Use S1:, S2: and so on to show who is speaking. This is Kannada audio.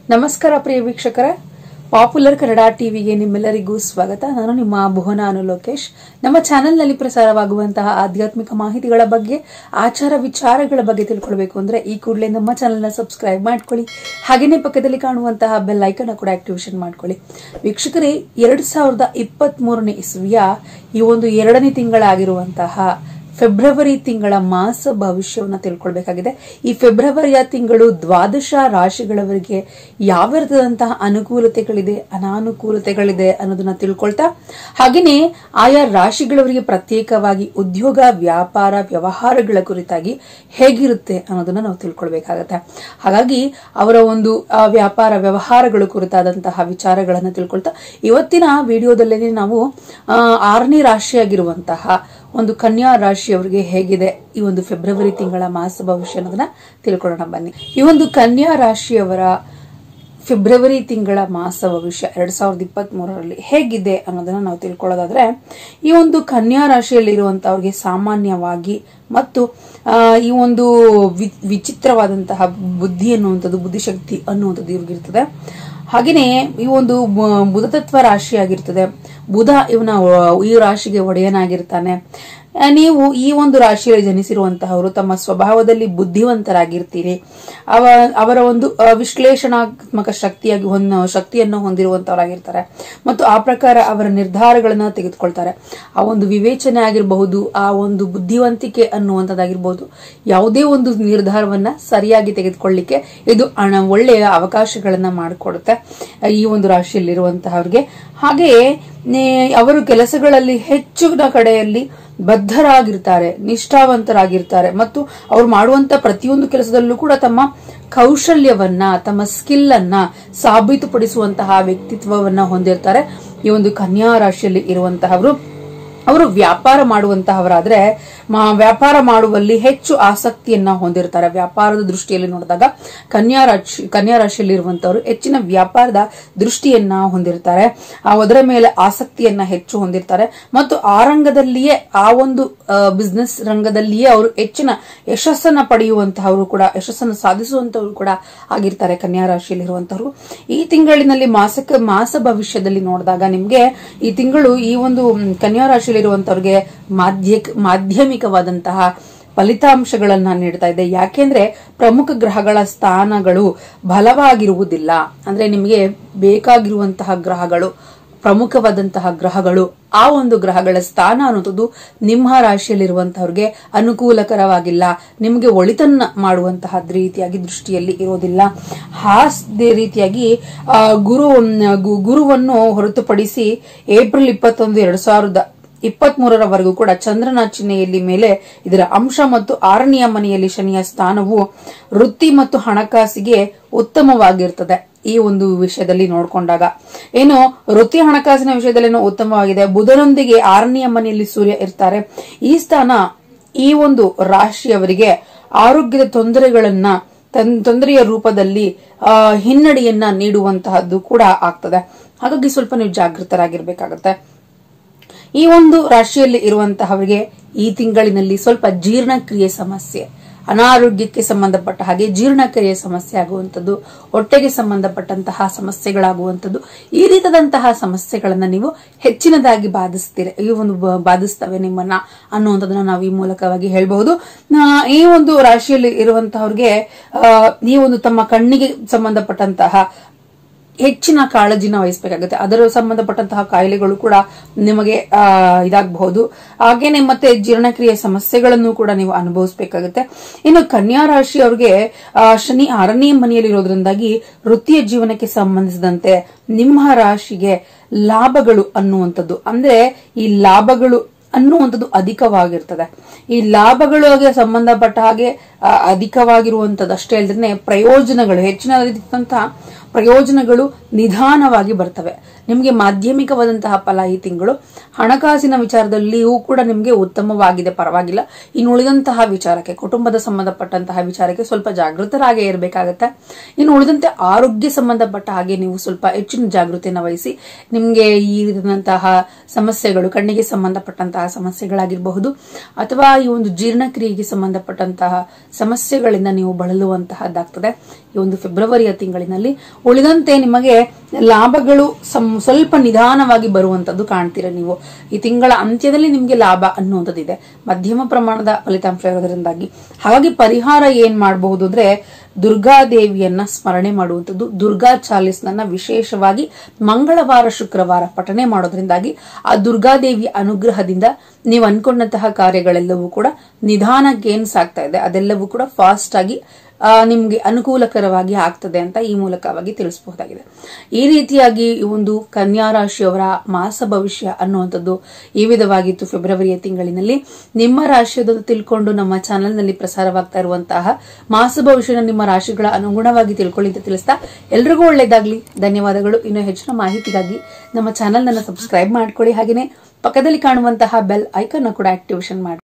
S1: ನಮಸ್ಕಾರ ಪ್ರಿಯ ವೀಕ್ಷಕರೇ ಪಾಪ್ಯುಲರ್ ಕನ್ನಡ ಟಿವಿಗೆ ನಿಮ್ಮೆಲ್ಲರಿಗೂ ಸ್ವಾಗತ ನಾನು ನಿಮ್ಮ ಭುವನ ಅನು ಲೋಕೇಶ್ ನಮ್ಮ ಚಾನೆಲ್ನಲ್ಲಿ ಪ್ರಸಾರವಾಗುವಂತಹ ಆಧ್ಯಾತ್ಮಿಕ ಮಾಹಿತಿಗಳ ಬಗ್ಗೆ ಆಚಾರ ವಿಚಾರಗಳ ಬಗ್ಗೆ ತಿಳ್ಕೊಳ್ಬೇಕು ಅಂದ್ರೆ ಈ ಕೂಡಲೇ ನಮ್ಮ ಚಾನೆಲ್ನ ಸಬ್ಸ್ಕ್ರೈಬ್ ಮಾಡ್ಕೊಳ್ಳಿ ಹಾಗೆಯೇ ಪಕ್ಕದಲ್ಲಿ ಕಾಣುವಂತಹ ಬೆಲ್ ಐಕನ್ ಕೂಡ ಆಕ್ಟಿವೇಶನ್ ಮಾಡ್ಕೊಳ್ಳಿ ವೀಕ್ಷಕರೇ ಎರಡ್ ಸಾವಿರದ ಇಪ್ಪತ್ತ್ ಮೂರನೇ ಇಸ್ವಿಯ ಈ ಒಂದು ಎರಡನೇ ತಿಂಗಳಾಗಿರುವಂತಹ ಫೆಬ್ರವರಿ ತಿಂಗಳ ಮಾಸ ಭವಿಷ್ಯವನ್ನ ತಿಳ್ಕೊಳ್ಬೇಕಾಗಿದೆ ಈ ಫೆಬ್ರವರಿಯ ತಿಂಗಳು ದ್ವಾದಶ ರಾಶಿಗಳವರಿಗೆ ಯಾವ ರೀತಿಯಾದಂತಹ ಅನುಕೂಲತೆಗಳಿದೆ ಅನಾನುಕೂಲತೆಗಳಿದೆ ಅನ್ನೋದನ್ನ ತಿಳ್ಕೊಳ್ತಾ ಹಾಗೆಯೇ ಆಯಾ ರಾಶಿಗಳವರಿಗೆ ಪ್ರತ್ಯೇಕವಾಗಿ ಉದ್ಯೋಗ ವ್ಯಾಪಾರ ವ್ಯವಹಾರಗಳ ಕುರಿತಾಗಿ ಹೇಗಿರುತ್ತೆ ಅನ್ನೋದನ್ನ ನಾವು ತಿಳ್ಕೊಳ್ಬೇಕಾಗತ್ತೆ ಹಾಗಾಗಿ ಅವರ ಒಂದು ಆ, ವ್ಯಾಪಾರ ವ್ಯವಹಾರಗಳ ಕುರಿತಾದಂತಹ ವಿಚಾರಗಳನ್ನು ತಿಳ್ಕೊಳ್ತಾ ಇವತ್ತಿನ ವಿಡಿಯೋದಲ್ಲಿ ನಾವು ಆ, ಆರನೇ ರಾಶಿಯಾಗಿರುವಂತಹ ಒಂದು ಕನ್ಯಾ ರಾಶಿಯವರಿಗೆ ಹೇಗಿದೆ ಈ ಒಂದು ಫೆಬ್ರವರಿ ತಿಂಗಳ ಮಾಸ ಭವಿಷ್ಯ ಅನ್ನೋದನ್ನ ತಿಳ್ಕೊಳ್ಳೋಣ ಬನ್ನಿ ಈ ಒಂದು ಕನ್ಯಾ ರಾಶಿಯವರ ಫೆಬ್ರವರಿ ತಿಂಗಳ ಮಾಸ ಭವಿಷ್ಯ ಎರಡ್ ಸಾವಿರದ ಇಪ್ಪತ್ತ್ ಮೂರರಲ್ಲಿ ಹೇಗಿದೆ ಅನ್ನೋದನ್ನ ನಾವು ತಿಳ್ಕೊಳ್ಳೋದಾದ್ರೆ ಈ ಒಂದು ಕನ್ಯಾ ರಾಶಿಯಲ್ಲಿ ಇರುವಂತವ್ರಿಗೆ ಸಾಮಾನ್ಯವಾಗಿ ಮತ್ತು ಆ, ಈ ಒಂದು ವಿ- ವಿಚಿತ್ರವಾದಂತಹ ಬುದ್ಧಿ ಅನ್ನುವಂಥದ್ದು ಬುದ್ಧಿಶಕ್ತಿ ಅನ್ನುವಂಥದ್ದು ಇವ್ರಿಗಿರ್ತದೆ ಹಾಗೆಯೇ ಈ ಒಂದು ಬ- ಬುಧತತ್ವ ರಾಶಿಯಾಗಿರ್ತದೆ ಬುಧ ಇವನ ಒ- ಈ ರಾಶಿಗೆ ಒಡೆಯನಾಗಿರ್ತಾನೆ ಆ, ನೀವು ಈ ಒಂದು ರಾಶಿಯಲ್ಲಿ ಜನಿಸಿರುವಂತಹವರು ತಮ್ಮ ಸ್ವಭಾವದಲ್ಲಿ ಬುದ್ಧಿವಂತರಾಗಿರ್ತೀರಿ ಅವ ಅವರ ಒಂದು ಆ, ವಿಶ್ಲೇಷಣಾತ್ಮಕ ಶಕ್ತಿಯಾಗಿ ಹೊಂದ ಶಕ್ತಿಯನ್ನು ಹೊಂದಿರುವಂತವರಾಗಿರ್ತಾರೆ ಮತ್ತು ಆ ಪ್ರಕಾರ ಅವರ ನಿರ್ಧಾರಗಳನ್ನ ತೆಗೆದುಕೊಳ್ತಾರೆ ಆ ಒಂದು ವಿವೇಚನೆ ಆಗಿರಬಹುದು ಆ ಒಂದು ಬುದ್ಧಿವಂತಿಕೆ ಅನ್ನುವಂಥದ್ದಾಗಿರ್ಬಹುದು ಯಾವುದೇ ಒಂದು ನಿರ್ಧಾರವನ್ನ ಸರಿಯಾಗಿ ತೆಗೆದುಕೊಳ್ಳಿಕ್ಕೆ ಇದು ಹಣ ಒಳ್ಳೆಯ ಅವಕಾಶಗಳನ್ನ ಮಾಡಿಕೊಡುತ್ತೆ ಈ ಒಂದು ರಾಶಿಯಲ್ಲಿರುವಂತಹವ್ರಿಗೆ ಹಾಗೆಯೇ ನೇ- ಅವರು ಕೆಲಸಗಳಲ್ಲಿ ಹೆಚ್ಚಿನ ಕಡೆಯಲ್ಲಿ ಬದ್ಧರಾಗಿರ್ತಾರೆ ನಿಷ್ಠಾವಂತರಾಗಿರ್ತಾರೆ ಮತ್ತು ಅವರು ಮಾಡುವಂತ ಪ್ರತಿಯೊಂದು ಕೆಲಸದಲ್ಲೂ ಕೂಡ ತಮ್ಮ ಕೌಶಲ್ಯವನ್ನ ತಮ್ಮ ಸ್ಕಿಲ್ ಅನ್ನ ಸಾಬೀತುಪಡಿಸುವಂತಹ ವ್ಯಕ್ತಿತ್ವವನ್ನ ಹೊಂದಿರ್ತಾರೆ ಈ ಒಂದು ಕನ್ಯಾ ರಾಶಿಯಲ್ಲಿ ಇರುವಂತಹವರು ಅವರು ವ್ಯಾಪಾರ ಮಾಡುವಂತಹವರಾದ್ರೆ ಮ- ವ್ಯಾಪಾರ ಮಾಡುವಲ್ಲಿ ಹೆಚ್ಚು ಆಸಕ್ತಿಯನ್ನ ಹೊಂದಿರ್ತಾರೆ ವ್ಯಾಪಾರದ ದೃಷ್ಟಿಯಲ್ಲಿ ನೋಡಿದಾಗ ಕನ್ಯಾ ರಾಶಿ ಕನ್ಯಾ ರಾಶಿಯಲ್ಲಿ ಇರುವಂತವರು ಹೆಚ್ಚಿನ ವ್ಯಾಪಾರದ ದೃಷ್ಟಿಯನ್ನ ಹೊಂದಿರ್ತಾರೆ ಆ ಅದರ ಮೇಲೆ ಆಸಕ್ತಿಯನ್ನ ಹೆಚ್ಚು ಹೊಂದಿರ್ತಾರೆ ಮತ್ತು ಆ ರಂಗದಲ್ಲಿಯೇ ಆ ಒಂದು ಬಿಸ್ನೆಸ್ ರಂಗದಲ್ಲಿಯೇ ಅವರು ಹೆಚ್ಚಿನ ಯಶಸ್ಸನ್ನ ಪಡೆಯುವಂತಹವರು ಕೂಡ ಯಶಸ್ಸನ್ನು ಸಾಧಿಸುವಂತವರು ಕೂಡ ಆಗಿರ್ತಾರೆ ಕನ್ಯಾ ರಾಶಿಯಲ್ಲಿ ಇರುವಂತವರು ಈ ತಿಂಗಳಿನಲ್ಲಿ ಮಾಸಕ ಮಾಸ ಭವಿಷ್ಯದಲ್ಲಿ ನೋಡಿದಾಗ ನಿಮ್ಗೆ ಈ ತಿಂಗಳು ಈ ಒಂದು ಮ್, ಕನ್ಯಾ ರಾಶಿಯಲ್ಲಿ ಇರುವಂತವ್ರಿಗೆ ಮಾಧ್ಯ ಮಾಧ್ಯಮಿಕವಾದಂತಹ ಫಲಿತಾಂಶಗಳನ್ನ ನೀಡ್ತಾ ಇದೆ ಯಾಕೆಂದ್ರೆ ಪ್ರಮುಖ ಗ್ರಹಗಳ ಸ್ಥಾನಗಳು ಬಲವಾಗಿರುವುದಿಲ್ಲ ಅಂದ್ರೆ ನಿಮಗೆ ಬೇಕಾಗಿರುವಂತಹ ಗ್ರಹಗಳು ಪ್ರಮುಖವಾದಂತಹ ಗ್ರಹಗಳು ಆ ಒಂದು ಗ್ರಹಗಳ ಸ್ಥಾನ ಅನ್ನೋದು ನಿಮ್ಮ ರಾಶಿಯಲ್ಲಿರುವಂತವ್ರಿಗೆ ಅನುಕೂಲಕರವಾಗಿಲ್ಲ ನಿಮಗೆ ಒಳಿತನ್ನ ಮಾಡುವಂತಹ ರೀತಿಯಾಗಿ ದೃಷ್ಟಿಯಲ್ಲಿ ಇರೋದಿಲ್ಲ ಹಾಸ್ದೇ ರೀತಿಯಾಗಿ ಆ, ಗುರು ಗು- ಗುರುವನ್ನು ಹೊರತುಪಡಿಸಿ ಏಪ್ರಿಲ್ ಇಪ್ಪತ್ತೊಂದು ಎರಡ್ ಸಾವಿರದ ಇಪ್ಪತ್ತ್ ಮೂರರವರೆಗೂ ಕೂಡ ಚಂದ್ರನ ಚಿಹ್ನೆಯಲ್ಲಿ ಮೇಲೆ ಇದರ ಅಂಶ ಮತ್ತು ಆರನೆಯ ಮನೆಯಲ್ಲಿ ಶನಿಯ ಸ್ಥಾನವು ವೃತ್ತಿ ಮತ್ತು ಹಣಕಾಸಿಗೆ ಉತ್ತಮವಾಗಿರ್ತದೆ ಈ ಒಂದು ವಿಷಯದಲ್ಲಿ ನೋಡ್ಕೊಂಡಾಗ ಏನು ವೃತ್ತಿ ಹಣಕಾಸಿನ ವಿಷಯದಲ್ಲಿ ಉತ್ತಮವಾಗಿದೆ ಬುಧನೊಂದಿಗೆ ಆರನೆಯ ಮನೆಯಲ್ಲಿ ಸೂರ್ಯ ಇರ್ತಾರೆ ಈ ಸ್ಥಾನ ಈ ಒಂದು ರಾಶಿಯವರಿಗೆ ಆರೋಗ್ಯದ ತೊಂದರೆಗಳನ್ನ ತನ್- ತೊಂದರೆಯ ರೂಪದಲ್ಲಿ ಆ, ಹಿನ್ನಡೆಯನ್ನ ನೀಡುವಂತಹದ್ದು ಕೂಡ ಆಗ್ತದೆ ಹಾಗಾಗಿ ಸ್ವಲ್ಪ ನೀವು ಜಾಗೃತರಾಗಿರ್ಬೇಕಾಗತ್ತೆ ಈ ಒಂದು ರಾಶಿಯಲ್ಲಿ ಇರುವಂತಹವರಿಗೆ ಈ ತಿಂಗಳಿನಲ್ಲಿ ಸ್ವಲ್ಪ ಜೀರ್ಣಕ್ರಿಯೆ ಸಮಸ್ಯೆ ಅನಾರೋಗ್ಯಕ್ಕೆ ಸಂಬಂಧಪಟ್ಟ ಹಾಗೆ ಜೀರ್ಣಕ್ರಿಯೆ ಸಮಸ್ಯೆ ಆಗುವಂಥದ್ದು ಹೊಟ್ಟೆಗೆ ಸಂಬಂಧಪಟ್ಟಂತಹ ಸಮಸ್ಯೆಗಳಾಗುವಂಥದ್ದು ಈ ರೀತಿಯಾದಂತಹ ಸಮಸ್ಯೆಗಳನ್ನ ನೀವು ಹೆಚ್ಚಿನದಾಗಿ ಬಾಧಿಸ್ತೀರ ಈ ಒಂದು ಬ- ಬಾಧಿಸ್ತವೆ ನಿಮ್ಮನ್ನ ಅನ್ನುವಂಥದ್ದನ್ನ ನಾವು ಈ ಮೂಲಕವಾಗಿ ಹೇಳ್ಬಹುದು ಆ, ಈ ಒಂದು ರಾಶಿಯಲ್ಲಿ ಇರುವಂತಹವ್ರಿಗೆ ಆ, ಈ ಒಂದು ತಮ್ಮ ಕಣ್ಣಿಗೆ ಸಂಬಂಧಪಟ್ಟಂತಹ ಹೆಚ್ಚಿನ ಕಾಳಜಿನ ವಹಿಸಬೇಕಾಗುತ್ತೆ ಅದರ ಸಂಬಂಧಪಟ್ಟಂತಹ ಕಾಯಿಲೆಗಳು ಕೂಡ ನಿಮಗೆ ಆ, ಇದಾಗಬಹುದು ಹಾಗೇನೆ ಮತ್ತೆ ಜೀರ್ಣಕ್ರಿಯೆ ಸಮಸ್ಯೆಗಳನ್ನು ಕೂಡ ನೀವು ಅನುಭವಿಸಬೇಕಾಗುತ್ತೆ ಇನ್ನು ಕನ್ಯಾ ರಾಶಿಯವರಿಗೆ ಆ, ಶನಿ ಆರನೇ ಮನೆಯಲ್ಲಿರೋದ್ರಿಂದಾಗಿ ವೃತ್ತಿಯ ಜೀವನಕ್ಕೆ ಸಂಬಂಧಿಸಿದಂತೆ ನಿಮ್ಮ ರಾಶಿಗೆ ಲಾಭಗಳು ಅನ್ನುವಂಥದ್ದು ಅಂದ್ರೆ ಈ ಲಾಭಗಳು ಅನ್ನುವಂಥದ್ದು ಅಧಿಕವಾಗಿರ್ತದೆ ಈ ಲಾಭಗಳಿಗೆ ಸಂಬಂಧಪಟ್ಟ ಹಾಗೆ ಆ, ಅಧಿಕವಾಗಿರುವಂಥದ್ದು ಅಷ್ಟೇ ಅಲ್ಲದೆ ಪ್ರಯೋಜನಗಳು ಹೆಚ್ಚಿನ ರೀತಿಯಾದಂತಹ ಪ್ರಯೋಜನಗಳು ನಿಧಾನವಾಗಿ ಬರ್ತವೆ ನಿಮಗೆ ಮಾಧ್ಯಮಿಕವಾದಂತಹ ಫಲ ಈ ತಿಂಗಳು ಹಣಕಾಸಿನ ವಿಚಾರದಲ್ಲಿಯೂ ಕೂಡ ನಿಮಗೆ ಉತ್ತಮವಾಗಿದೆ ಪರವಾಗಿಲ್ಲ ಇನ್ನು ಉಳಿದಂತಹ ವಿಚಾರಕ್ಕೆ ಕುಟುಂಬದ ಸಂಬಂಧಪಟ್ಟಂತಹ ವಿಚಾರಕ್ಕೆ ಸ್ವಲ್ಪ ಜಾಗೃತರಾಗೇ ಇರಬೇಕಾಗತ್ತೆ ಇನ್ನು ಉಳಿದಂತೆ ಆರೋಗ್ಯ ಸಂಬಂಧಪಟ್ಟ ಹಾಗೆ ನೀವು ಸ್ವಲ್ಪ ಹೆಚ್ಚಿನ ಜಾಗೃತಿಯನ್ನು ವಹಿಸಿ ನಿಮಗೆ ಈ ರೀತಿಯಾದಂತಹ ಸಮಸ್ಯೆಗಳು ಕಣ್ಣಿಗೆ ಸಂಬಂಧಪಟ್ಟಂತಹ ಸಮಸ್ಯೆಗಳಾಗಿರಬಹುದು ಅಥವಾ ಈ ಒಂದು ಜೀರ್ಣಕ್ರಿಯೆಗೆ ಸಂಬಂಧಪಟ್ಟಂತಹ ಸಮಸ್ಯೆಗಳಿಂದ ನೀವು ಬಳಲುವಂತಹದ್ದಾಗ್ತದೆ ಈ ಒಂದು ಫೆಬ್ರವರಿಯ ತಿಂಗಳಿನಲ್ಲಿ ಉಳಿದಂತೆ ನಿಮಗೆ ಲಾಭಗಳು ಸಂ- ಸ್ವಲ್ಪ ನಿಧಾನವಾಗಿ ಬರುವಂತದ್ದು ಕಾಣ್ತೀರ ನೀವು ಈ ತಿಂಗಳ ಅಂತ್ಯದಲ್ಲಿ ನಿಮಗೆ ಲಾಭ ಅನ್ನುವಂಥದ್ದಿದೆ ಮಧ್ಯಮ ಪ್ರಮಾಣದ ಫಲಿತಾಂಶ ಇರೋದ್ರಿಂದಾಗಿ ಹಾಗಾಗಿ ಪರಿಹಾರ ಏನ್ ಮಾಡಬಹುದು ಅಂದ್ರೆ ದುರ್ಗಾದೇವಿಯನ್ನ ಸ್ಮರಣೆ ಮಾಡುವಂಥದ್ದು ದುರ್ಗಾ ಚಾಲಿಸ್ನನ್ನ ವಿಶೇಷವಾಗಿ ಮಂಗಳವಾರ ಶುಕ್ರವಾರ ಪಠನೆ ಮಾಡೋದ್ರಿಂದಾಗಿ ಆ ದುರ್ಗಾದೇವಿಯ ಅನುಗ್ರಹದಿಂದ ನೀವು ಅನ್ಕೊಂಡಂತಹ ಕಾರ್ಯಗಳೆಲ್ಲವೂ ಕೂಡ ನಿಧಾನಕ್ಕೆ ಏನ್ ಸಾಗ್ತಾ ಇದೆ ಅದೆಲ್ಲವೂ ಕೂಡ ಫಾಸ್ಟ್ ಆಗಿ ಆ, ನಿಮ್ಗೆ ಅನುಕೂಲಕರವಾಗಿ ಆಗ್ತದೆ ಅಂತ ಈ ಮೂಲಕವಾಗಿ ತಿಳಿಸಬಹುದಾಗಿದೆ ಈ ರೀತಿಯಾಗಿ ಈ ಒಂದು ಕನ್ಯಾ ರಾಶಿಯವರ ಮಾಸ ಭವಿಷ್ಯ ಅನ್ನುವಂಥದ್ದು ಈ ವಿಧವಾಗಿತ್ತು ಫೆಬ್ರವರಿಯ ತಿಂಗಳಿನಲ್ಲಿ ನಿಮ್ಮ ರಾಶಿಯದು ತಿಳ್ಕೊಂಡು ನಮ್ಮ ಚಾನೆಲ್ ನಲ್ಲಿ ಪ್ರಸಾರವಾಗ್ತಾ ಇರುವಂತಹ ಮಾಸ ಭವಿಷ್ಯನ ನಿಮ್ಮ ರಾಶಿಗಳ ಅನುಗುಣವಾಗಿ ತಿಳ್ಕೊಳ್ಳಿ ಅಂತ ತಿಳಿಸ್ತಾ ಎಲ್ರಿಗೂ ಒಳ್ಳೇದಾಗ್ಲಿ ಧನ್ಯವಾದಗಳು ಇನ್ನು ಹೆಚ್ಚಿನ ಮಾಹಿತಿಗಾಗಿ ನಮ್ಮ ಚಾನೆಲ್ ಅನ್ನು ಸಬ್ಸ್ಕ್ರೈಬ್ ಮಾಡ್ಕೊಳ್ಳಿ ಹಾಗೆಯೇ ಪಕ್ಕದಲ್ಲಿ ಕಾಣುವಂತಹ ಬೆಲ್ ಐಕನ್ ಕೂಡ ಆಕ್ಟಿವೇಶನ್ ಮಾಡಿ